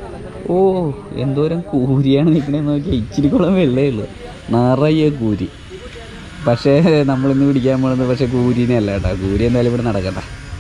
ഓ എന്തോരം കൂരിയാണ് നിൽക്കണേന്ന് നോക്കിയാൽ ഇച്ചിരി കുളം വെള്ളേ ഉള്ളു നിറയെ കൂരി പക്ഷേ നമ്മളിന്ന് പിടിക്കാൻ പോകുന്നത് പക്ഷേ കൂരിനെ അല്ല കേട്ടോ കൂരി എന്തായാലും ഇവിടെ നടക്കണ്ട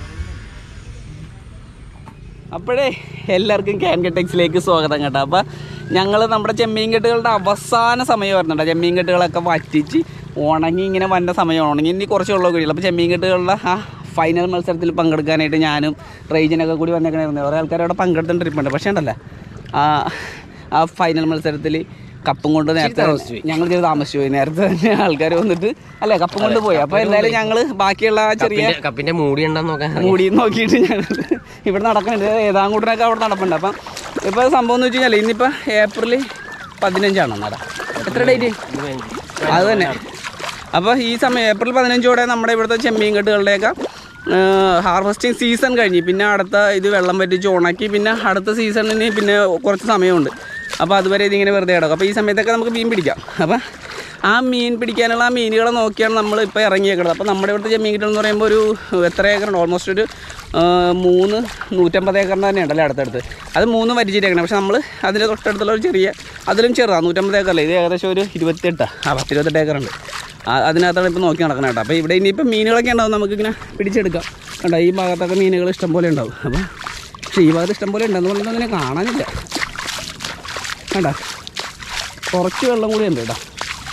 അപ്പോഴേ എല്ലാവർക്കും ക്യാൻ കെട്ടെക്സിലേക്ക് സ്വാഗതം കേട്ടോ അപ്പോൾ ഞങ്ങൾ നമ്മുടെ ചെമ്മീൻ കെട്ടുകളുടെ അവസാന സമയം വരുന്നുണ്ട് ചെമ്മീൻ കെട്ടുകളൊക്കെ വറ്റിച്ച് ഉണങ്ങി ഇങ്ങനെ വന്ന സമയമാണ് ഉണങ്ങി ഇനി കുറച്ച് വെള്ളം കഴിയില്ല അപ്പോൾ ചെമ്മീൻ കെട്ടുകളുടെ ആ ഫൈനൽ മത്സരത്തിൽ പങ്കെടുക്കാനായിട്ട് ഞാനും റേജിനൊക്കെ കൂടി വന്നേക്കണായിരുന്നു കുറേ ആൾക്കാർ അവിടെ പങ്കെടുത്തിട്ട് ഇരിപ്പുണ്ട് പക്ഷേ ഉണ്ടല്ലോ ആ ആ ഫൈനൽ മത്സരത്തിൽ കപ്പും കൊണ്ട് നേരത്തെ ഞങ്ങൾ ചെയ്ത് താമസിച്ചു പോയി നേരത്തെ തന്നെ ആൾക്കാർ വന്നിട്ട് അല്ലേ കപ്പും കൊണ്ട് പോയി അപ്പോൾ എന്തായാലും ഞങ്ങൾ ബാക്കിയുള്ള ആ ചെറിയ കപ്പിന്റെ- കപ്പിന്റെ മൂടി ഉണ്ടെന്ന് നോക്കാൻ മൂടി നോക്കിയിട്ട് ഞങ്ങൾ ഇവിടെ നടക്കുന്നുണ്ട് ഏതാങ്കൂട്ടനൊക്കെ അവിടെ നടപ്പുണ്ട് അപ്പം ഇപ്പോൾ സംഭവം എന്ന് വെച്ച് കഴിഞ്ഞാൽ ഇന്നിപ്പോൾ ഏപ്രിൽ പതിനഞ്ചാണ് നട എത്ര ഡേറ്റ് അത് തന്നെ അപ്പോൾ ഈ സമയം ഏപ്രിൽ പതിനഞ്ചോടെ നമ്മുടെ ഇവിടുത്തെ ചെമ്മീൻ കെട്ടുകളുടെയൊക്കെ ഹാർവസ്റ്റിംഗ് സീസൺ കഴിഞ്ഞ് പിന്നെ അടുത്ത ഇത് വെള്ളം പറ്റിച്ച് ഉണക്കി പിന്നെ അടുത്ത സീസണിന് പിന്നെ കുറച്ച് സമയമുണ്ട് അപ്പോൾ അതുവരെ ഇതിങ്ങനെ വെറുതെ കിടക്കും അപ്പോൾ ഈ സമയത്തൊക്കെ നമുക്ക് മീൻ പിടിക്കാം അപ്പം ആ മീൻ പിടിക്കാനുള്ള ആ മീനുകളെ നോക്കിയാണ് നമ്മൾ ഇപ്പോൾ ഇറങ്ങിയേക്കുന്നത് അപ്പോൾ നമ്മുടെ ഇവിടുത്തെ ചെമ്മീൻ കിട്ടുക എന്ന് പറയുമ്പോൾ ഒരു എത്ര ഏക്കറുണ്ട് ഓൾമോസ്റ്റ് ഒരു ആ, മൂന്ന് നൂറ്റമ്പത് ഏക്കറിന് തന്നെ ഉണ്ടല്ലേ അടുത്തടുത്ത് അത് മൂന്ന് വരിച്ചിട്ടേക്കണം പക്ഷെ നമ്മൾ അതിൻ്റെ തൊട്ടടുത്തുള്ള ഒരു ചെറിയ അതിലും ചെറുതാണ് നൂറ്റമ്പത് ഏക്കറല്ലേ ഇത് ഏകദേശം ഒരു ഇരുപത്തെട്ടാ ആ പത്തിരുപത്തെട്ട് ഏക്കറുണ്ട് ആ അതിനകത്താണ് ഇപ്പോൾ നോക്കി നടക്കണം കേട്ടോ അപ്പോൾ ഇവിടെ ഇനിയിപ്പോൾ മീനുകളൊക്കെ ഉണ്ടാവും നമുക്കിങ്ങനെ പിടിച്ചെടുക്കാം കണ്ടോ ഈ ഭാഗത്തൊക്കെ മീനുകൾ ഇഷ്ടം പോലെ ഉണ്ടാവും അപ്പോൾ പക്ഷേ ഈ ഭാഗത്ത് ഇഷ്ടം പോലെ ഉണ്ടെന്ന് പറഞ്ഞാൽ അങ്ങനെ കാണാനില്ല കണ്ട കുറച്ച് വെള്ളം കൂടി ഉണ്ട് കേട്ടോ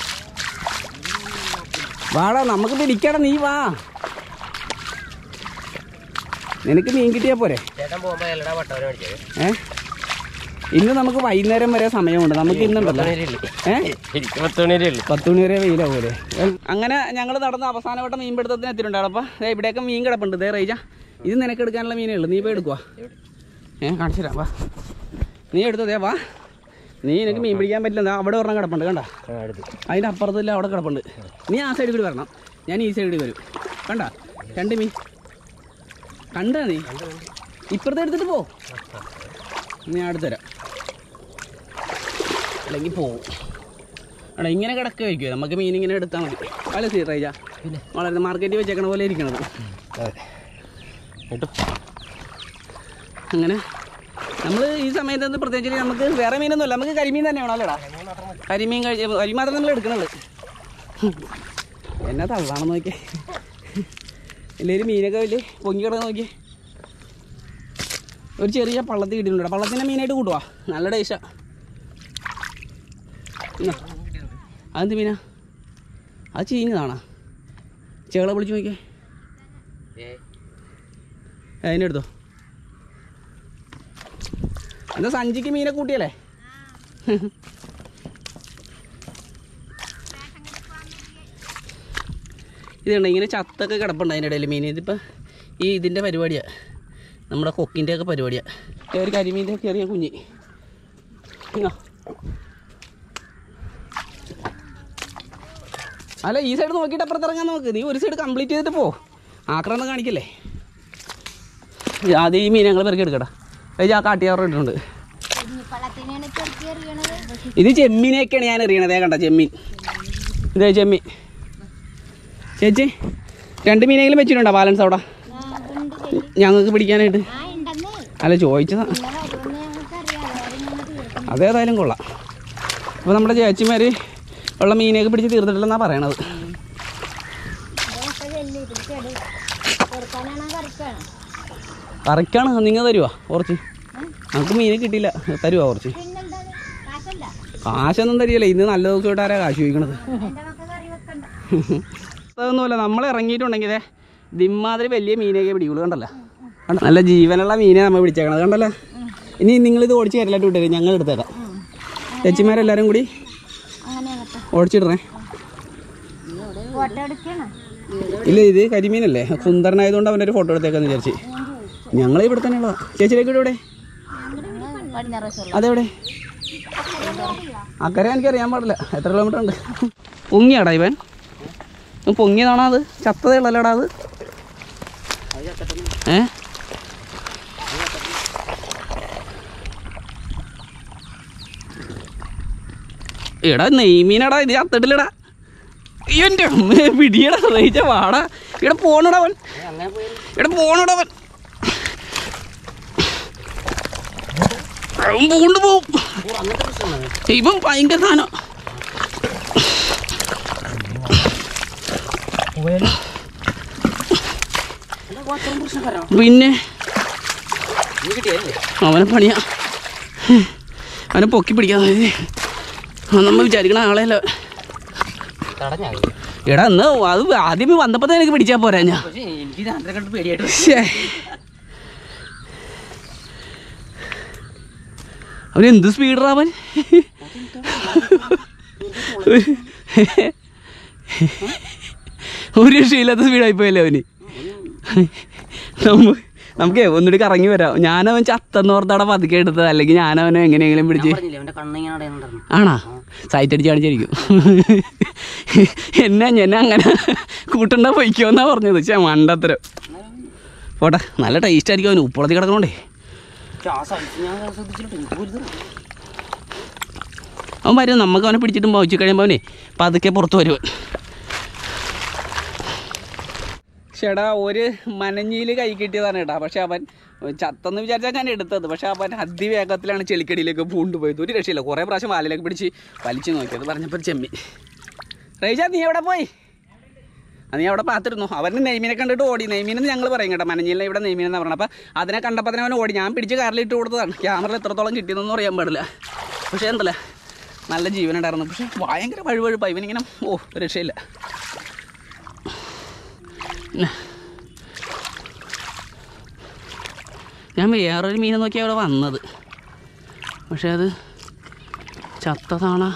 വാടാ നമുക്ക് പിടിക്കണം നീ വാ നിനക്ക് മീൻ കിട്ടിയാ പോരെ ചേട്ടൻ പോകുമ്പോ എല്ലടാ വട്ടവരെ മേടിച്ചത് ഏ ഇന്ന് നമുക്ക് വൈകുന്നേരം വരെ സമയമുണ്ട് നമുക്ക് ഇന്നുണ്ടല്ലോ ഏ എനിക്ക് പത്ത് മണി വരെ ഉള്ളു പത്ത് മണി വരെ വെയിലാവൂലേ അങ്ങനെ ഞങ്ങൾ നടന്ന അവസാനവട്ട മീൻ പിടുത്തത്തിന് എത്തിയിട്ടുണ്ട് അപ്പോൾ ദേ ഇവിടെയൊക്കെ മീൻ കിടപ്പുണ്ട് ദേ റേജ ഇത് നിനക്ക് എടുക്കാനുള്ള മീനേ ഉള്ളൂ നീ പോയി എടുക്കുക ഏ കാണിച്ചു തരാം വാ നീ എടുത്തോ ദേ വാ നീ എനിക്ക് മീൻ പിടിക്കാൻ പറ്റില്ല ദാ അവിടെ ഒരെണ്ണം കിടപ്പുണ്ട് കണ്ട അതിൻ്റെ അപ്പുറത്തില്ല അവിടെ കിടപ്പുണ്ട് നീ ആ സൈഡിൽ കൂടി വരണം ഞാൻ ഈ സൈഡിൽ വരും കണ്ട രണ്ട് മീൻ കണ്ടാ നീ ഇപ്പുറത്തെ എടുത്തിട്ട് പോ നീ അടുത്ത് തരാം അല്ലെങ്കിൽ പോവും എടാ ഇങ്ങനെ കിടക്കുമായിരിക്കും നമുക്ക് മീൻ ഇങ്ങനെ എടുത്താൽ മതി അല്ല സീ റൈജ പിന്നെ വളരെ മാർക്കറ്റിൽ വെച്ചേക്കണ പോലെ ഇരിക്കണത് കേട്ടോ അങ്ങനെ നമ്മൾ ഈ സമയത്ത് എന്ത് പ്രത്യേകിച്ച് നമുക്ക് വേറെ മീനൊന്നുമില്ല നമുക്ക് കരിമീൻ തന്നെ വേണം അല്ലേടാ കരിമീൻ കഴി കരിമീൻ മാത്രം നമ്മൾ എടുക്കണുള്ളൂ എന്നാ തള്ളാണെന്ന് നോക്കിയേ എല്ലാവരും മീനൊക്കെ വലിയ പൊങ്ങി കിടന്ന് നോക്കിയേ ഒരു ചെറിയ പള്ളത്തിൽ കിട്ടിയിട്ടുണ്ട് പള്ളത്തിൻ്റെ മീനായിട്ട് കൂട്ടുവാ നല്ല ടേസ്റ്റാ ഇന്നാ. അതെന്ത് മീനാ അത് ചീഞ്ഞതാണോ ചേളെ വിളിച്ച് നോക്കിയേ അതിൻ്റെ എടുത്തോ എന്താ സഞ്ചിക്ക് മീനെ കൂട്ടിയല്ലേ ഇതുണ്ട് ഇങ്ങനെ ചത്തൊക്കെ കിടപ്പുണ്ട് അതിൻ്റെ ഇടയിൽ മീൻ ഇതിപ്പോൾ ഈ ഇതിൻ്റെ പരിപാടിയാണ് നമ്മുടെ കൊക്കിൻ്റെ ഒക്കെ പരിപാടിയാണ് ഒരു കരിമീൻ്റെ ചെറിയ കുഞ്ഞ് ഇങ്ങോ. അല്ല ഈ സൈഡ് നോക്കിയിട്ട് അപ്പുറത്തിറങ്ങാൻ നോക്ക് നീ ഒരു സൈഡ് കംപ്ലീറ്റ് ചെയ്തിട്ട് പോ ആക്രമണം കാണിക്കല്ലേ ആദ്യം ഈ മീൻ ഞങ്ങൾ പെറുക്കി എടുക്കടാ അത് ആ കാട്ടിയാറ് ഇട്ടിട്ടുണ്ട് പള്ളത്തിനാണ് ചെറുക്കി എറിയണത് ഇത് ചെമ്മീനെയൊക്കെയാണ് ഞാൻ എറിയണത് കണ്ട ചെമ്മീൻ ഇതേ ചെമ്മീൻ ചേച്ചി രണ്ട് മീനെങ്കിലും വെച്ചിട്ടുണ്ടോ ബാലൻസ് അവിടെ ആ, ഉണ്ട് ചേച്ചി. ഞങ്ങൾക്ക് പിടിക്കാനായിട്ട് ആ ഉണ്ടെന്നേ അല്ല ചോദിച്ചതാ ഇന്നലെ വരുമെന്ന് ഞങ്ങൾക്കറിയാം വേറെ ഞങ്ങൾ തീർക്കും അതേതായാലും കൊള്ളാം അപ്പോൾ നമ്മുടെ ചേച്ചിമാർ ഉള്ള മീനെയൊക്കെ പിടിച്ച് തീർത്തിട്ടില്ലെന്നാണ് പറയണത് ഇതൊക്കെ ചെല്ലു ഇതിൽ ചെടി കൊടുക്കാനാണോ കറിക്കാണ് കറക്റ്റാണ് നിങ്ങൾ തരുവാ കുറച്ച് നമുക്ക് മീനെ കിട്ടിയില്ല തരുവാ കുറച്ച് പിന്നെന്താണ് കാശല്ല കാശൊന്നും തരികയില്ല ഇന്ന് നല്ല ദിവസമായിട്ട് ആരാ കാശ് ചോദിക്കണത് എൻ്റെ മക്കൾ കറി വെക്കണ്ട അതൊന്നുമല്ല നമ്മൾ ഇറങ്ങിയിട്ടുണ്ടെങ്കിൽ ദേ ഇമാതിരി വലിയ മീനൊക്കെ പിടിക്കുള്ളൂ കണ്ടല്ലോ കണ്ടോ? നല്ല ജീവനുള്ള മീനെ നമ്മൾ പിടിച്ചേക്കണത് കണ്ടല്ലോ ഇനി നിങ്ങളിത് ഓടിച്ച് കയറിലായിട്ട് വിട്ടേരും ഞങ്ങൾ എടുത്തേക്കാം ചേച്ചിമാരെല്ലാവരും കൂടി അങ്ങനെ കേട്ടോ ഓടിച്ചിടണേ ഫോട്ടോ എടുക്കണം ഇല്ല ഇത് കരിമീനല്ലേ സുന്ദരനായതുകൊണ്ട് അവൻ്റെ ഒരു ഫോട്ടോ എടുത്തേക്കാന്ന് വിചാരിച്ച് ഞങ്ങൾ ഇവിടെ തന്നെ ഉള്ളതാ ചേച്ചിയിലേക്ക് ഇവിടെ പടിഞ്ഞാറ് വശമുള്ള അതെവിടെ അക്കരെ എനിക്ക് അറിയാൻ പാടില്ല എത്ര കിലോമീറ്റർ ഉണ്ട് പൊങ്ങിയാടാ ഇവൻ ഇവൻ പൊങ്ങിയതാണോ അത് ചത്തതേ ഉള്ളല്ലോടാ അത് ഏ എടാ നെയ്മീനടാ ഇത് ചത്തിട്ടില്ലടാ ഇവൻ്റെ അമ്മേ പിടിയടാ റയിച്ച വാടാ ഇവിടെ പോണടാ അവൻ ഇവിടെ പോണടാ അവൻ കൊണ്ടുപോകും ഇപ്പം ഭയങ്കര സാധനം പിന്നെ അവനെ പണിയാ അവനെ പൊക്കി പിടിക്കാൻ നമ്മൾ വിചാരിക്കണ ആളെയല്ല തടഞ്ഞാ എടാ ഇന്ന് അത് ആദ്യമേ വന്നപ്പോ തന്നെ എനിക്ക് പിടിച്ചാ പോരാ ഞാൻ പക്ഷേ എനിക്ക് ഇത് അതിനെ കണ്ട് പേടിയായിട്ട് ശ്ശേ. അവൻ എന്ത് സ്പീഡറാ അവൻ ഒരു രക്ഷയില്ലാത്ത സ്പീഡായി പോയല്ലേ അവന് നമ്മ നമുക്കേ ഒന്നുകൂടി കറങ്ങി വരാം ഞാനവൻ ചത്തെന്നോർത്തവിടെ പതുക്കെ എടുത്തത് അല്ലെങ്കിൽ ഞാനവനെ എങ്ങനെയെങ്കിലും പിടിച്ച് പറഞ്ഞില്ലേ അവന്റെ കണ്ണിങ്ങനെ അടയുന്നുണ്ടായിരുന്നു ആണാ സൈറ്റ് അടിച്ച് കാണിച്ചായിരിക്കും എന്നെ എന്നെ അങ്ങനെ കൂട്ടണ്ട പൊയ്ക്കോന്നാ പറഞ്ഞത് ചേ മണ്ടത്തരം പോട്ടെ നല്ല ടേസ്റ്റ് ആയിരിക്കും അവന് ഉപ്പളത്തി കിടക്കണോണ്ടേ പക്ഷെ ആ സ്ഥലത്ത് ഞാൻ ശ്രദ്ധിച്ചിട്ട് എനിക്ക് ഒരു ഇത് അവൻ വരും നമുക്ക് അവനെ പിടിച്ചിട്ടും പോയിച്ച് കഴിയുമ്പോൾ അവനെ പതുക്കെ പുറത്ത് വരും ചേട്ടാ ഒരു മനഞ്ഞിയിൽ കൈ കിട്ടിയതാണ് കേട്ടാ പക്ഷെ അവൻ ചത്തെന്ന് വിചാരിച്ചാൽ ഞാൻ എടുത്തത് പക്ഷെ അവൻ അതിവേഗത്തിലാണ് ചെളിക്കടിയിലേക്ക് പൂണ്ടുപോയത് ഒരു രക്ഷയില്ല കുറേ പ്രാവശ്യം വാലിലേക്ക് പിടിച്ച് വലിച്ചു നോക്കിയത് പറഞ്ഞപ്പോൾ ചെമ്മി റേജ നീ എവിടെ പോയി അത് നീ അവിടെ പാത്തിരുന്നു അവന് നെയ്മീനെ കണ്ടിട്ട് ഓടി നെയ്മീനെന്ന് ഞങ്ങൾ പറയും കേട്ടോ മനഞ്ഞിലിനെ ഇവിടെ നെയ്മീനെന്ന് പറഞ്ഞത് അപ്പോൾ അതിനെ കണ്ടപ്പോൾ തന്നെ അവൻ ഓടി ഞാൻ പിടിച്ച് കാറിലിട്ട് കൊടുത്തതാണ് ക്യാമറയിൽ എത്രത്തോളം കിട്ടിയതെന്നൊന്നും അറിയാൻ പാടില്ല പക്ഷേ എന്തല്ല നല്ല ജീവനുണ്ടായിരുന്നു പക്ഷേ ഭയങ്കര വഴുവഴുപ്പായി ഇവനിങ്ങനെ ഓ ഒരു രക്ഷയില്ല പിന്നെ ഞാൻ വേറൊരു മീനെ നോക്കിയാണ് അവിടെ വന്നത് പക്ഷേ അത് ചത്തതാണോ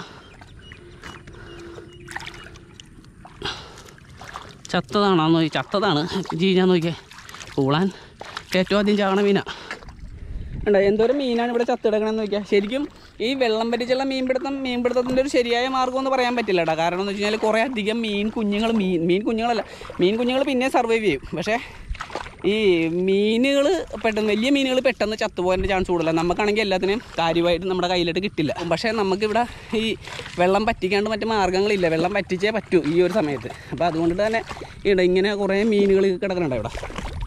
ചത്തതാണോ നോക്കി ചത്തതാണ് ജീഞ്ഞാൻ നോക്കിയേ പൂളാൻ ഏറ്റവും ആദ്യം ചാകണ മീനാ ഉണ്ടോ എന്തോരം മീനാണ് ഇവിടെ ചത്തിടക്കണമെന്ന് നോക്കിയാൽ ശരിക്കും ഈ വെള്ളം പറ്റിച്ചുള്ള മീൻപിടുത്തം മീൻപിടുത്തത്തിൻ്റെ ഒരു ശരിയായ മാർഗ്ഗം എന്ന് പറയാൻ പറ്റില്ല കേട്ടോ കാരണം എന്ന് വെച്ച് കഴിഞ്ഞാൽ കുറേ അധികം മീൻ കുഞ്ഞുങ്ങൾ മീൻ മീൻ കുഞ്ഞുങ്ങളല്ല മീൻ കുഞ്ഞുങ്ങൾ പിന്നെ സർവൈവ് ചെയ്യും പക്ഷേ ഈ മീനുകൾ പെട്ടെന്ന് വലിയ മീനുകൾ പെട്ടെന്ന് ചത്തുപോകാൻ്റെ ചാൻസ് കൂടുതലാണ് നമുക്കാണെങ്കിൽ എല്ലാത്തിനും കാര്യമായിട്ട് നമ്മുടെ കയ്യിലോട്ട് കിട്ടില്ല പക്ഷേ നമുക്കിവിടെ ഈ വെള്ളം പറ്റിക്കാണ്ട് മറ്റു മാർഗ്ഗങ്ങളില്ല വെള്ളം പറ്റിച്ചേ പറ്റൂ ഈ ഒരു സമയത്ത് അപ്പോൾ അതുകൊണ്ട് തന്നെ ഇവിടെ ഇങ്ങനെ കുറേ മീനുകൾ കിടക്കുന്നുണ്ട് ഇവിടെ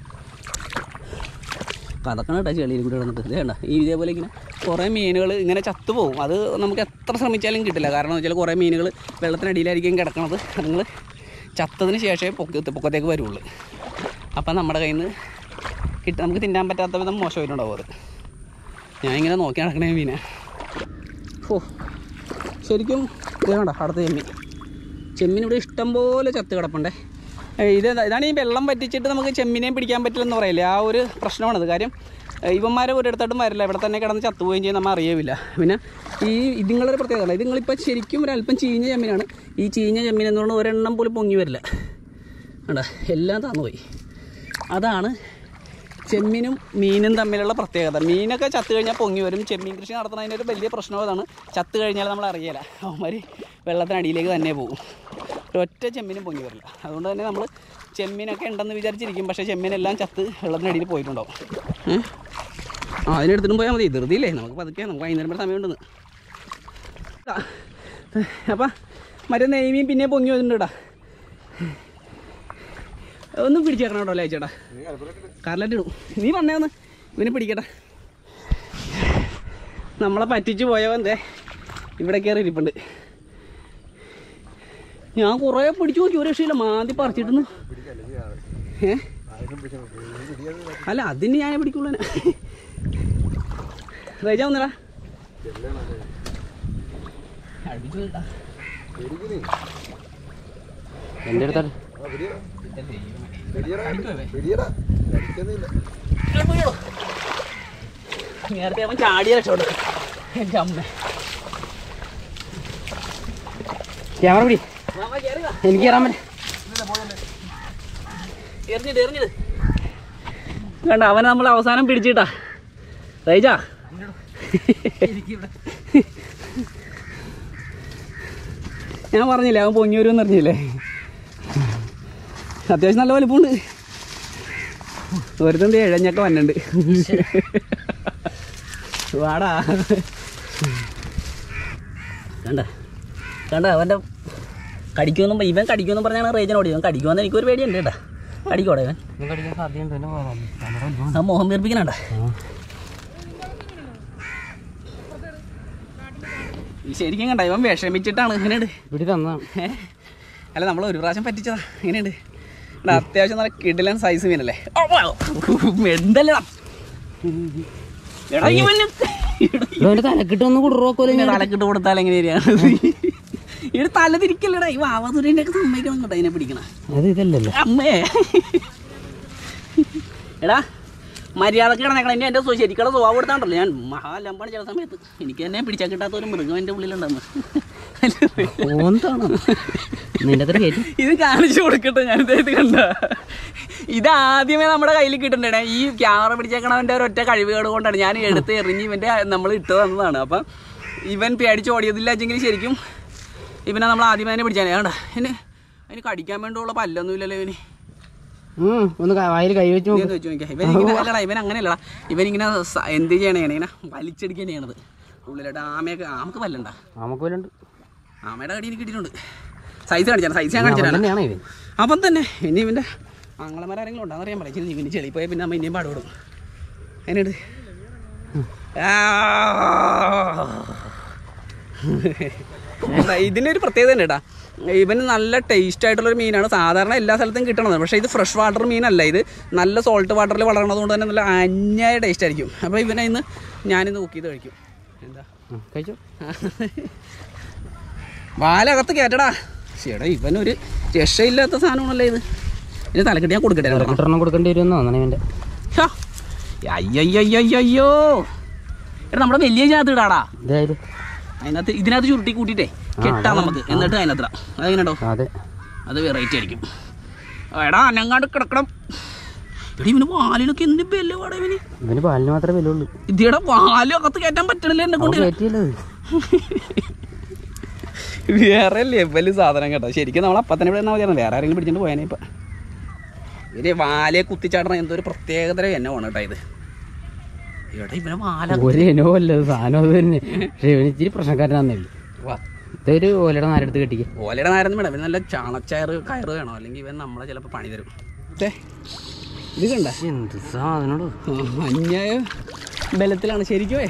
കഥക്കണം കേട്ടോ ചെളിയിൽ കൂടി കിടന്നിട്ട് ഇത് വേണ്ട ഈ ഇതേപോലെ ഇങ്ങനെ കുറേ മീനുകൾ ഇങ്ങനെ ചത്തുപോകും അത് നമുക്ക് എത്ര ശ്രമിച്ചാലും കിട്ടില്ല കാരണം എന്ന് വെച്ചാൽ കുറേ മീനുകൾ വെള്ളത്തിനടിയിലായിരിക്കും കിടക്കണത് അതുങ്ങൾ ചത്തതിന് ശേഷമേ പൊക്ക പൊക്കത്തേക്ക് വരുള്ളൂ അപ്പം നമ്മുടെ കയ്യിൽ നിന്ന് കിട്ടി നമുക്ക് തിന്നാൻ പറ്റാത്ത വിധം മോശമായിട്ടുണ്ടാവും അത് ഞാൻ ഇങ്ങനെ നോക്കി നടക്കണേ മീനെ ഓ ശരിക്കും ഇത് വേണ്ട അടുത്ത ചെമ്മീൻ ചെമ്മീൻ ഇവിടെ ഇഷ്ടം പോലെ ചത്ത് കിടപ്പുണ്ടേ ഏയ് ഇത് ഇതാണ് ഈ വെള്ളം പറ്റിച്ചിട്ട് നമുക്ക് ചെമ്മീനെയും പിടിക്കാൻ പറ്റില്ലെന്ന് പറയില്ലേ ആ ഒരു പ്രശ്നമാണത് കാര്യം ഏയ് ഇവന്മാരെ ഒരിടത്തോട്ടും വരില്ല ഇവിടെ തന്നെ കിടന്ന് ചത്തുപോവുകയും ചെയ്യും നമ്മൾ അറിയില്ല പിന്നെ ഈ ഇതിങ്ങളൊരു പ്രത്യേകത ഇത് നിങ്ങളിപ്പോൾ ശരിക്കും ഒരല്പം ചീഞ്ഞ ചെമ്മീനാണ് ഈ ചീഞ്ഞ ചെമ്മീൻ എന്ന് പറഞ്ഞാൽ ഒരെണ്ണം പോലും പൊങ്ങി വരില്ല വേണ്ട എല്ലാം താന്നുപോയി അതാണ് ചെമ്മീനും മീനും തമ്മിലുള്ള പ്രത്യേകത മീനൊക്കെ ചത്തു കഴിഞ്ഞാൽ പൊങ്ങി വരും ചെമ്മീൻ കൃഷി നടത്തുന്നതിൻ്റെ ഒരു വലിയ പ്രശ്നം അതാണ് ചത്തു കഴിഞ്ഞാൽ നമ്മൾ അറിയില്ല അവന്മാർ വെള്ളത്തിനടിയിലേക്ക് തന്നെ പോകും ഒറ്റ ചെമ്മീനും പൊങ്ങി വരില്ല അതുകൊണ്ട് തന്നെ നമ്മൾ ചെമ്മീനൊക്കെ ഉണ്ടെന്ന് വിചാരിച്ചിരിക്കും പക്ഷേ ചെമ്മീനെല്ലാം ചത്ത് വെള്ളത്തിനടിയിൽ പോയിട്ടുണ്ടാവും ഏഹ് ആ അതിനെടുത്തിട്ടും പോയാൽ മതി ധൃതിയില്ലേ നമുക്ക് പതുക്കെ നമുക്ക് വൈകുന്നേരം വരെ സമയമുണ്ടെന്ന് അപ്പം മറ്റേ നെയ്മീൻ പിന്നെ പൊങ്ങി വന്നിട്ടുണ്ട് കേട്ടാ ഒന്ന് പിടിച്ചേക്കണം കേട്ടോ അയച്ചേട്ടാ കാറിലിട്ട് ഇടും നീ വന്നേ ഒന്ന് ഇവനെ പിടിക്കട്ടെ നമ്മളെ പറ്റിച്ചു പോയവൻ ദേ ഇവിടെ കയറി ഇരിപ്പുണ്ട് ഞാൻ കുറേ പിടിച്ചു നോക്കി ഒരു രക്ഷയില്ല മാന്തി പറിച്ചിട്ടുന്നു ഏ അല്ല അതിന് ഞാൻ പിടിക്കുള്ളൂ റേജ വന്നടാ അടിച്ചു കേട്ടാ എൻ്റെ അടുത്താണ് നേരത്തെ അവൻ ചാടിയ രക്ഷപ്പെട്ടു എൻ്റെ അമ്മ ക്യാമറ പിടി എനിക്ക് കയറാൻ പറ്റും എറിഞ്ഞിട്ട് എറിഞ്ഞിട്ട് വേണ്ട അവനെ നമ്മൾ അവസാനം പിടിച്ചിട്ടാ റൈജാ ഞാൻ പറഞ്ഞില്ലേ അവൻ പൊങ്ങി വരുമെന്ന് അറിഞ്ഞില്ലേ അത്യാവശ്യം നല്ല വലിപ്പമുണ്ട് ഒരുത്തൻ്റെ ഇഴഞ്ഞൊക്കെ വന്നുണ്ട് വാടാ കണ്ട കണ്ട അവൻ്റെ കടിക്കുമെന്നും ഇവൻ കടിക്കുമെന്നും പറഞ്ഞാണ് റേജനോട് ഇവൻ കടിക്കുമെന്ന് എനിക്കൊരു പേടിയുണ്ട് കേട്ടാ കടിക്കോടെ ഇവൻ നിങ്ങൾക്ക് അടിക്കാൻ സാധ്യതയുണ്ട് എന്നെ ആ മോഹം വീർപ്പിക്കണണ്ട ഈ ശരിക്കും കണ്ട ഇവൻ വിഷമിച്ചിട്ടാണ് ഇങ്ങനെയുണ്ട് പിടി തന്നതാണ് ഏ? അല്ല നമ്മൾ ഒരു പ്രാവശ്യം പറ്റിച്ചതാ ഇങ്ങനെയുണ്ട് എടാ, അത്യാവശ്യം നല്ല കിടിലൻ സൈസ് മീനല്ലേ ഓ, വാ. എന്തല്ലടാ എടാ ഇവന് അവന്റെ തലക്കിട്ട് ഒന്ന് കുടുറോക്കോലെ ഇങ്ങനെ തലക്കിട്ട് കൊടുത്താൽ എങ്ങനെയാണ് ഇവിടെ തല തിരിക്കല്ലടാ ഈ വാവാതുരൻ്റെ ഒക്കെ സമ്മതിക്കണം കേട്ടോ അതിനെ പിടിക്കണ അത് ഇതല്ലല്ലോ അമ്മേ എടാ മര്യാദക്ക് കിടന്നേക്കണം എന്നെ എൻ്റെ സ്വ- ശരിക്കുള്ള സ്വഭാവം കൊടുത്താണ്ടല്ലോ ഞാൻ മഹാലമ്പാണ് ചില സമയത്ത് എനിക്ക് തന്നെ പിടിച്ചാൽ കിട്ടാത്ത ഒരു മൃഗം എൻ്റെ ഉള്ളിലുണ്ടെന്ന് ഓന്താണ് നിന്റെ അത്ര കയറ്റി ഇത് കാണിച്ചു കൊടുക്കട്ടെ ഞാൻ ഇത് കണ്ട ഇത് ആദ്യമേ നമ്മുടെ കയ്യിൽ കിട്ടണ്ടേ ഈ ക്യാമറ പിടിച്ചേക്കണവൻ്റെ ഒരൊറ്റ കഴിവുകേട് കൊണ്ടാണ് ഞാൻ എടുത്ത് എറിഞ്ഞ് ഇവൻ്റെ നമ്മൾ ഇട്ട് തന്നതാണ് അപ്പം ഇവൻ പേടിച്ച് ഓടിയതില്ല വെച്ചെങ്കിൽ ശരിക്കും ഇവനെ നമ്മൾ ആദ്യമേ തന്നെ പിടിച്ചാൽ വേണ്ട എന്നെ അതിന് കടിക്കാൻ വേണ്ടിയുള്ള പല്ലൊന്നുമില്ലല്ലോ ഇവന് ഉം, ഒന്ന് ക- വായിൽ കൈ വെച്ച് നീ നോക്ക് ഒന്ന് വെച്ച് നോക്കിയാ ഇവൻ ഇങ്ങനെ അല്ലടാ ഇവൻ അങ്ങനെയല്ലടാ ഇവൻ ഇങ്ങനെ സ- എന്ത് ചെയ്യണേ ഇങ്ങനെ വലിച്ചെടുക്കുകയാണ് ചെയ്യണത് ഉള്ളിലോട്ട് ആമയൊക്കെ ആമക്ക് പല്ലണ്ട നമുക്ക് വല്ലുണ്ട് ആമയുടെ കടി എനിക്ക് കിട്ടിയിട്ടുണ്ട് സൈസ് കാണിച്ചാൽ സൈസ് ഞാൻ കാണിച്ചാൽ തന്നെയാണ് ഇവൻ അപ്പം തന്നെ ഇനി ഇവൻ്റെ ആങ്ങളമാരെങ്കിലും ഉണ്ടാന്ന് അറിയാൻ പറയും ഇവന് ചെളി പോയാൽ പിന്നെ അമ്മ ഇനിയും പാടുപെടും അതിനിട് ഇതിൻ്റെ ഒരു പ്രത്യേകത ഉണ്ട് കേട്ടാ ഇവന് നല്ല ടേസ്റ്റ് ആയിട്ടുള്ളൊരു മീനാണ് സാധാരണ എല്ലാ സ്ഥലത്തും കിട്ടണത് പക്ഷേ ഇത് ഫ്രഷ് വാട്ടർ മീനല്ല ഇത് നല്ല സോൾട്ട് വാട്ടറിൽ വളരണത് കൊണ്ട് തന്നെ നല്ല അന്യായ ടേസ്റ്റ് ആയിരിക്കും അപ്പോൾ ഇവനെ ഇന്ന് ഞാനിന്ന് കുക്ക് ചെയ്ത് കഴിക്കും എന്താ ഉം, കഴിച്ചോ വാലകത്ത് കയറ്റടാ ചേടാ ഇവനൊരു രക്ഷയില്ലാത്ത സാധനമാണല്ലോ ഇത് ഇതിന് തലക്കെട്ടി ഞാൻ കൊടുക്കട്ടെ രണ്ടെണ്ണം. കിട്ടണം കൊടുക്കേണ്ടി വരുമെന്ന് തോന്നണം ഇവന്റെ ഹാ. അയ്യയ്യയ്യയ്യോ എടാ നമ്മുടെ വലിയ ജാതി ഇടാടാ ഇതായത് അതിനകത്ത് ഇതിനകത്ത് ചുരുട്ടി കൂട്ടിയിട്ടേ കെട്ടാം നമുക്ക് എന്നിട്ട് അതിനകത്ത് അതെങ്ങനെയുണ്ടോ അതെ അത് വെറൈറ്റി ആയിരിക്കും എടാ അനങ്ങാണ്ട് കിടക്കണം എടാ ഇവന് വാലിലൊക്കെ എന്ത് ബെല്ല് പാടാ ഇവന് ഇവന് പാലിന് മാത്രമേ വിലയുള്ളൂ ഇതിയുടെ വാലകത്ത് കയറ്റാൻ പറ്റണില്ല എന്നെ കൊണ്ട് കയറ്റിയല്ലത് വേറെ ലെവല് സാധനം കേട്ടോ ശരിക്കും നമ്മൾ അപ്പം തന്നെ ഇവിടെ നിന്നാൽ മതിയായിരുന്നു വേറെ ആരെങ്കിലും പിടിച്ചിട്ട് പോയാനേ ഇപ്പം ഇവര് വാലയെ കുത്തിച്ചാടണം എന്തോ ഒരു പ്രത്യേകതര എന്നെ വേണം കേട്ടോ ഇത് ഇവിടെ ഇവനെ വാല ഒരു ഇനോ അല്ല ഇത് സാധനം അത് തന്നെ പക്ഷെ ഇവന് ഇച്ചിരി പ്രശ്നക്കാരനാന്നല്ലേ വാ. ഇതൊരു ഓലയുടെ നാരെടുത്ത് കെട്ടിക്ക് ഓലയുടെ നേരം വേണം ഇവൻ നല്ല ചാണച്ചയറ് കയറ് വേണം അല്ലെങ്കിൽ ഇവൻ നമ്മളെ ചിലപ്പോൾ പണി തരും ഛേ, ഇത് കണ്ട എന്ത് സാധനോട് അന്യായ ബലത്തിലാണ് ശരിക്കുമേ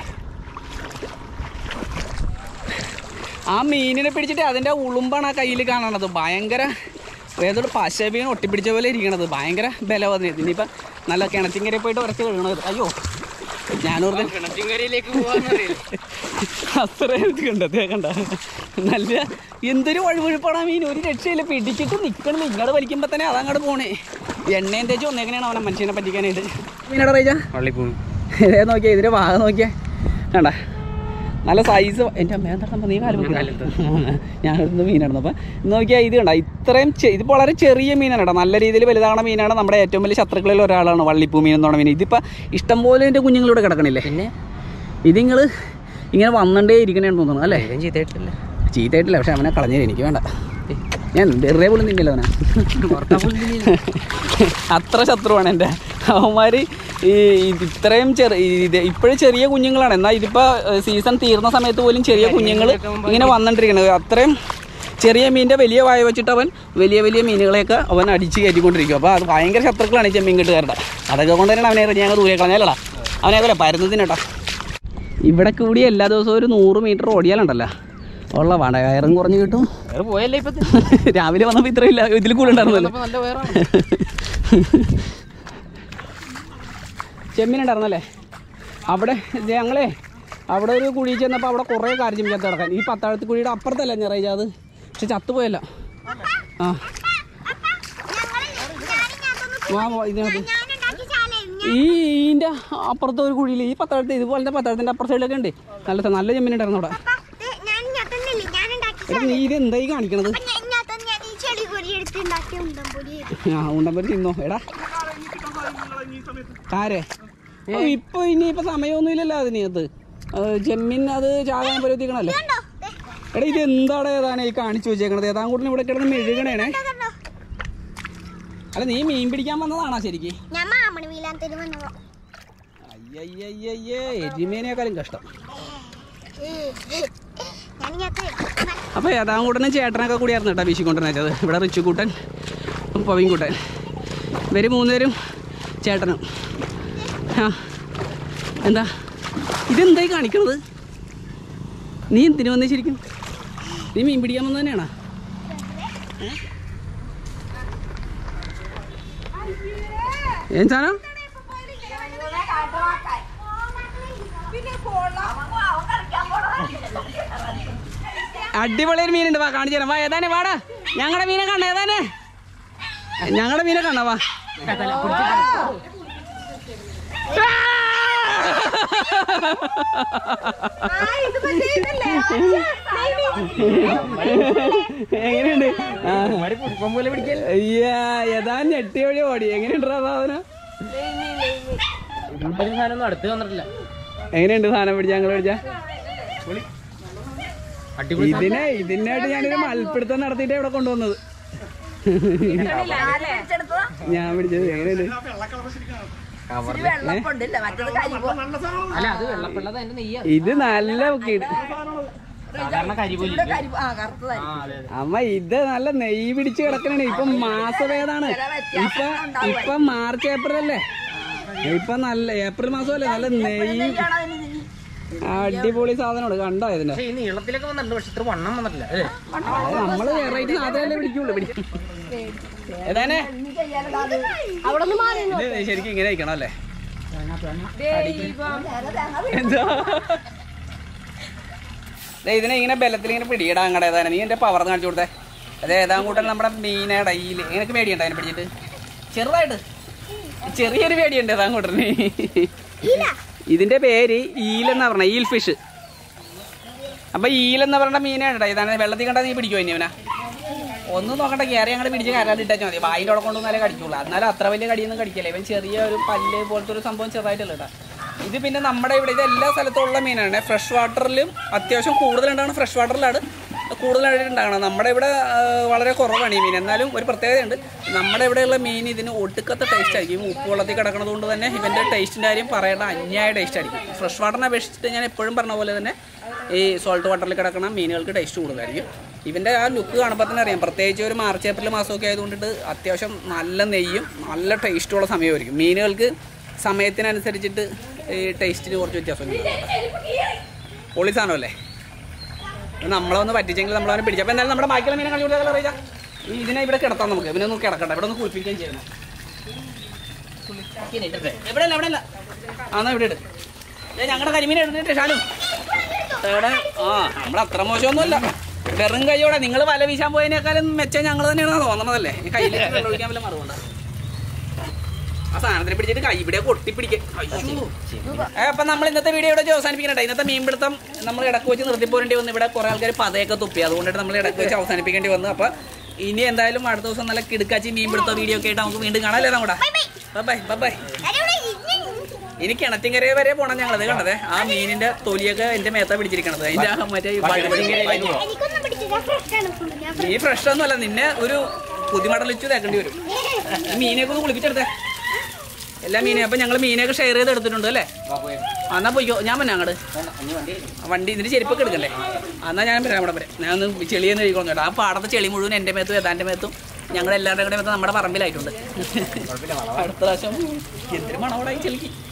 ആ മീനിനെ പിടിച്ചിട്ട് അതിൻ്റെ ഉളുമ്പാണ് ആ കയ്യിൽ കാണണത് ഭയങ്കര ഏതൊരു പശവീണ് ഒട്ടിപ്പിടിച്ച പോലെ ഇരിക്കണത് ഭയങ്കര ബലം അതിന് ഇനിയിപ്പം നല്ല കിണറ്റിങ്കരെ പോയിട്ട് ഉറച്ച് കഴുകണത് അയ്യോ ഞാനോർത്ത് കിണറ്റിങ്കരയിലേക്ക് അത്രയും ഇത് കണ്ടത് കണ്ട നല്ല എന്തൊരു വഴുവഴുപ്പാണ് ആ മീൻ ഒരു രക്ഷയില്ല പിടിച്ചിട്ട് നിൽക്കണം ഇങ്ങോട്ട് വലിക്കുമ്പോൾ തന്നെ അതങ്ങോട്ട് പോണേ എണ്ണയും തേച്ച് ഒന്നേക്കനെയാണ് അവനെ മനുഷ്യനെ പറ്റിക്കാനായിട്ട് മീനടാ റേജ പള്ളിപ്പൂണ് ഇതേ നോക്കിയാ ഇതിന്റെ ഭാഗ നോക്കിയാ കണ്ട നല്ല സൈസ് എൻ്റെ അമ്മ എന്താ നീ കാലം ഞാനെടുത്ത് മീനായിരുന്നു അപ്പം നോക്കിയാൽ ഇത് കണ്ട ഇത്രയും ചെ- ഇത് വളരെ ചെറിയ മീനാണ് കേട്ടോ നല്ല രീതിയിൽ വലുതാണ മീനാണ് നമ്മുടെ ഏറ്റവും വലിയ ശത്രുക്കളിൽ ഒരാളാണ് വള്ളിപ്പൂ മീൻ എന്ന് പറഞ്ഞ മീൻ ഇതിപ്പോൾ ഇഷ്ടംപോലെ എൻ്റെ കുഞ്ഞുങ്ങളിവിടെ കിടക്കണില്ലേ പിന്നെ ഇത് നിങ്ങൾ ഇങ്ങനെ വന്നണ്ടേ ഇരിക്കണേന്ന് തോന്നുന്നു അല്ലേ ഇവൻ ചെയ്തിട്ടില്ല ചീത്തയായിട്ടില്ല പക്ഷെ അവനെ കളഞ്ഞേ എനിക്ക് വേണ്ട ഞാൻ വെറുതെ പോലും തിന്നില്ല അവനെ അത്ര ശത്രുവാണ് എൻ്റെ അവന്മാർ ഈ ഇത് ഇത്രയും ചെറിയ ഇത് ഇപ്പോഴും ചെറിയ കുഞ്ഞുങ്ങളാണ് എന്നാൽ ഇതിപ്പോൾ സീസൺ തീർന്ന സമയത്ത് പോലും ചെറിയ കുഞ്ഞുങ്ങൾ ഇങ്ങനെ വന്നിട്ടിരിക്കുന്നത് അത്രയും ചെറിയ മീനിൻ്റെ വലിയ വായ വെച്ചിട്ട് അവൻ വലിയ വലിയ മീനുകളെയൊക്കെ അവൻ അടിച്ച് കയറ്റിക്കൊണ്ടിരിക്കും അപ്പോൾ അത് ഭയങ്കര ശത്രുക്കളാണ് ഈ ചെമ്മീൻ കെട്ടുകാരുടെ അതൊക്കെ കൊണ്ട് തന്നെയാണ് അവനെ എറിഞ്ഞ് ഞങ്ങൾ ദൂരെ കളഞ്ഞാലടാ അവനെ പോലെ പരുന്നതിനേട്ടാ ഇവിടെ കൂടി എല്ലാ ദിവസവും ഒരു നൂറ് മീറ്റർ ഓടിയാലുണ്ടല്ലോ ഉള്ള വട കയറും കുറഞ്ഞ് കിട്ടും വേറെ പോയല്ലേ ഇപ്പൊ രാവിലെ വന്നപ്പോൾ ഇത്രയില്ല ഇതിൽ കൂടെ ഉണ്ടായിരുന്നല്ലോ നല്ല വേറാണ് ചെമ്മീൻ ഉണ്ടായിരുന്നല്ലേ അവിടെ ഇത് ഞങ്ങളെ അവിടെ ഒരു കുഴി ചെന്നപ്പോൾ അവിടെ കുറേ കാര്യം ചെമ്മീൻ ചത്ത് കിടക്കാൻ ഈ പത്താഴത്ത് കുഴിയുടെ അപ്പുറത്തല്ല ഞായറാഴ്ച അത് പക്ഷെ ചത്തുപോയല്ല ആ വാ, വാ, ഇതിനകത്ത് ഞാനുണ്ടാക്കിയ ചാലയും ഈ ഇതിൻ്റെ അപ്പുറത്തെ ഒരു കുഴിയിൽ ഈ പത്താഴത്ത് ഇതുപോലത്തെ പത്താഴത്തിൻ്റെ അപ്പുറത്തെ സൈഡിലൊക്കെ ഉണ്ട് നല്ല നല്ല ചെമ്മീൻ ഉണ്ടായിരുന്നു അവിടെ ഞാൻ ഇങ്ങോട്ടൊന്നില്ല ഞാനുണ്ടാക്കിയ എടാ നീ ഇത് എന്തായി കാണിക്കണത് ഇങ്ങോട്ടൊന്നും ഞാൻ ഈ ചെളി പൊടി എടുത്ത് ഉണ്ടാക്കിയ ഉണ്ടം പൊടി ആ ഉണ്ടമ്പരി തിന്നോ എടാ കാരെ ഓ, ഇപ്പൊ ഇനിയിപ്പോ സമയമൊന്നുമില്ലല്ലോ അതിനകത്ത് ജമ്മിൻ അത് ചാകാൻ പരുത്തിക്കണല്ലേ കണ്ടോ ദേ, എടാ ഇത് എന്താണ് ഏതാണ് ഈ കാണിച്ചു വെച്ചേക്കണത് ഏതാങ്കൂട്ടിന് ഇവിടെ കിടന്ന് മെഴുകണേണേ കണ്ടോ അല്ല നീ മീൻ പിടിക്കാൻ വന്നതാണോ ശരിക്ക് ഞാൻ മാമണി വീലാന്തേര് വന്നതോ അയ്യയ്യയ്യേ എരിമേനേക്കാളും കഷ്ടം ഞാൻ ഇങ്ങനത്തെ അപ്പോൾ ഏതാങ്കൂട്ടനും ചേട്ടനൊക്കെ കൂടിയായിരുന്നു കേട്ടോ വീശിക്കൊണ്ടിരുന്നത് ഇവിടെ റിച്ചുകൂട്ടൻ പവിൻകൂട്ടൻ ഇവർ മൂന്നുപേരും ചേട്ടനും ആ എന്താ ഇതെന്തായി കാണിക്കണത് നീ എന്തിനു വന്നേ ശരിക്കും നീ മീൻ പിടിക്കാൻ വന്നത് തന്നെയാണോ ഏൻ സാധനം അടിപൊളി ഒരു മീനുണ്ട് വാ കാണിച്ചു തരാം വാ ഏതാനെ വാടാ ഞങ്ങളുടെ മീനെ കാണ ഏതാനെ ഞങ്ങളുടെ മീനെ കാണാ വാ എങ്ങനെയുണ്ട് ആ. അയ്യാ ഏതാ ഞെട്ടി വഴി ഓടി എങ്ങനെയുണ്ട് സാധനം സാധനം അടുത്ത് വന്നിട്ടില്ല എങ്ങനെയുണ്ട് സാധനം പിടിച്ച ഞങ്ങൾ പിടിച്ച അടിപൊളി ഇതിനെ ഇതിനായിട്ട് ഞാനൊരു മൽപ്പിടുത്തം നടത്തിയിട്ട് ഇവിടെ കൊണ്ടുവന്നത് ഞാൻ പിടിച്ചത് എങ്ങനെയുണ്ട് അല്ല അത് വെള്ളപ്പുള്ളത് അതിന്റെ നെയ്യാ ഇത് നല്ല ബുക്കിട് സാധാരണ കരിപോലി അമ്മ ഇത് നല്ല നെയ്യ് പിടിച്ച് കിടക്കണേ ഇപ്പൊ മാസഭേദാണ് ഇപ്പൊ ഇപ്പൊ മാർച്ച് ഏപ്രിൽ അല്ലേ ഇപ്പൊ നല്ല ഏപ്രിൽ മാസമല്ലേ നല്ല നെയ്യ് അടിപൊളി സാധനമാണ് കണ്ടോ ഇതിന്റെ പക്ഷെ ഈ നീളത്തിലൊക്കെ വന്നിട്ടുണ്ട് പക്ഷെ ഇത്ര വണ്ണം വന്നിട്ടില്ല അല്ലേ അത് നമ്മള് വെറൈറ്റി സാധനമല്ലേ പിടിക്കുള്ളൂ പിടിക്കും ഏതാനെ ഇത് ശരിക്കും ഇങ്ങനെ ഇരിക്കണം അല്ലേ എന്താ ദേ ഇതിനെ ഇങ്ങനെ ബലത്തിൽ ഇങ്ങനെ പിടിയിടാൻ അങ്ങടെ ഏതാനും നീ എന്റെ പവർ കാണിച്ചു കൊടുത്തേ അത് ഏതാ കൂട്ടൻ നമ്മുടെ മീനയുടെ ഈല് എനിക്ക് പേടിയുണ്ട് അതിനെ പിടിച്ചിട്ട് ചെറുതായിട്ട് ചെറിയൊരു പേടിയുണ്ട് ഏതാ കൂട്ടന് ഇതിന്റെ പേര് ഈലെന്നാ പറഞ്ഞ ഈൽ ഫിഷ് അപ്പൊ ഈലെന്ന് പറഞ്ഞ മീനാണ് ഇതാണ് വെള്ളത്തിൽ കണ്ടാ നീ പിടിക്കുമോ ഇനി അവനാ ഒന്നും നോക്കണ്ട കയറി അങ്ങോട്ട് പിടിച്ച് കരാതെ ഇട്ടാൽ മതി വായിൻ്റെ അവിടെ കൊണ്ടുവന്നാലേ കടിക്കുള്ളൂ എന്നാലും അത്ര വലിയ കടിയൊന്നും കടിക്കില്ല ഇവൻ ചെറിയ ഒരു പല്ല് പോലത്തെ ഒരു സംഭവം ചെറുതായിട്ടല്ല കേട്ടോ ഇത് പിന്നെ നമ്മുടെ ഇവിടെ ഇത് എല്ലാ സ്ഥലത്തുള്ള മീനാണ് ഫ്രഷ് വാട്ടറിലും അത്യാവശ്യം കൂടുതലുണ്ടാണ് ഫ്രഷ് വാട്ടറിലാണ് കൂടുതലായിട്ട് ഉണ്ടാകണം നമ്മുടെ ഇവിടെ ആ, വളരെ കുറവാണ് ഈ മീൻ എന്നാലും ഒരു പ്രത്യേകതയുണ്ട് നമ്മുടെ ഇവിടെയുള്ള മീൻ ഇതിന് ഒടുക്കത്തെ ടേസ്റ്റ് ആയിരിക്കും ഉപ്പ് വെള്ളത്തിൽ കിടക്കുന്നത് കൊണ്ട് തന്നെ ഇവൻ്റെ ടേസ്റ്റിൻ്റെ കാര്യം പറയേണ്ട അന്യായ ടേസ്റ്റ് ആയിരിക്കും ഫ്രഷ് വാട്ടറിനെ അപേക്ഷിച്ചിട്ട് ഞാൻ എപ്പോഴും പറഞ്ഞ പോലെ തന്നെ ഈ സോൾട്ട് വാട്ടറിൽ കിടക്കുന്ന മീനുകൾക്ക് ടേസ്റ്റ് കൂടുതലായിരിക്കും ഇവൻ്റെ ആ ലുക്ക് കാണുമ്പോൾ തന്നെ അറിയാം പ്രത്യേകിച്ച് ഒരു മാർച്ച് ഏപ്രിൽ മാസമൊക്കെ ആയതുകൊണ്ടിട്ട് അത്യാവശ്യം നല്ല നെയ്യും നല്ല ടേസ്റ്റുള്ള സമയമായിരിക്കും മീനുകൾക്ക് സമയത്തിനനുസരിച്ചിട്ട് ഈ ടേസ്റ്റിന് കുറച്ച് വ്യത്യാസമുണ്ട് പൊളി സാധനമല്ലേ ഇത് നമ്മളെ ഒന്ന് പറ്റിച്ചെങ്കിൽ നമ്മളവനെ പിടിച്ചു അപ്പോൾ എന്തായാലും നമ്മുടെ ബാക്കിയുള്ള മീനെ കളി കൊടുത്താൽ അറിയാം ഇതിനെ ഇവിടെ കിടത്താം നമുക്ക് ഇവനെ ഒന്ന് കിടക്കണ്ട ഇവിടെ ഒന്ന് കുളിപ്പിക്കുകയും ചെയ്യണം ഇവിടെ അല്ല ഇവിടെ അല്ല ആ എന്നാ ഇവിടെ ഇട് ഞങ്ങളുടെ കരിമീൻ എടുത്തിട്ട് ഷാലു എവിടെ ആ നമ്മൾ അത്ര മോശമൊന്നുമല്ല വെറും കൈയോടെ നിങ്ങൾ വല വീശാൻ പോയതിനേക്കാളും മെച്ചം ഞങ്ങൾ തന്നെയാണ് തോന്നണതല്ലേ ഈ കയ്യിൽ വെള്ളം ഒഴിക്കാൻ വല്ല മറുകൊണ്ട് ആ സാധനത്തിനെ പിടിച്ചിട്ട് കൈ ഇവിടെ കൊട്ടി പിടിക്കും അപ്പൊ നമ്മൾ ഇന്നത്തെ വീഡിയോ ഇവിടെ വെച്ച് അവസാനിപ്പിക്കണേ ഇന്നത്തെ മീൻപിടുത്തം നമ്മൾ ഇടക്ക് വെച്ച് നിർത്തിപ്പോരേണ്ടി വന്നു ഇവിടെ കുറെ ആൾക്കാർ പതയൊക്കെ തുപ്പി അതുകൊണ്ടിട്ട് നമ്മൾ ഇടക്ക് വെച്ച് അവസാനിപ്പിക്കേണ്ടി വന്നു അപ്പൊ ഇനി എന്തായാലും അടുത്ത ദിവസം നല്ല കിടക്കാച്ചി മീൻപിടുത്ത വീഡിയോ ഒക്കെ ആയിട്ട് നമുക്ക് വീണ്ടും കാണാല്ലേ നമ്മുടെ ബൈ ബൈ ബൈ ഇനി കിണറ്റിങ്കരയെ വരെ പോണം ഞങ്ങളത് കണ്ടത് ആ മീനിന്റെ തൊലിയൊക്കെ എന്റെ മേത്ത പിടിച്ചിരിക്കണത് അതിന്റെ ആ മറ്റേ ഈ വഴുവഴും എനിക്കൊന്നും പിടിച്ചില്ല ഫ്രഷ് ആണ് full. ഞാൻ നീ ഫ്രഷ് ഒന്നുമല്ല നിന്നെ ഒരു പുതിമടലിച്ചു തേക്കേണ്ടി വരും ഈ മീനെയൊക്കെ ഒന്ന് കുളിപ്പിച്ചെടുത്തേ എല്ലാ മീനെ അപ്പൊ ഞങ്ങൾ മീനൊക്കെ ഷെയർ ചെയ്ത് എടുത്തിട്ടുണ്ട് അല്ലേ ആ, എന്നാ പോയിക്കോ ഞാൻ വന്നെ അങ്ങോട്ട് വണ്ടി ഇതിന് ചെരുപ്പൊക്കെ എടുക്കണ്ടേ ആ, എന്നാ ഞാൻ വരാം അവിടെ വരെ ഞാൻ ഒന്ന് ചെളിയെന്ന് കഴിക്കണം കേട്ടോ ആ പാടത്തെ ചെളി മുഴുവൻ എൻ്റെ മേത്തും ഏതാൻ്റെ മേത്തും ഞങ്ങൾ എല്ലാവരുടെ കൂടെ മേത്തും നമ്മുടെ പറമ്പിലായിട്ടുണ്ട് അടുത്ത പ്രാവശ്യം എന്തൊരു മണവടായി ചെളിക്ക്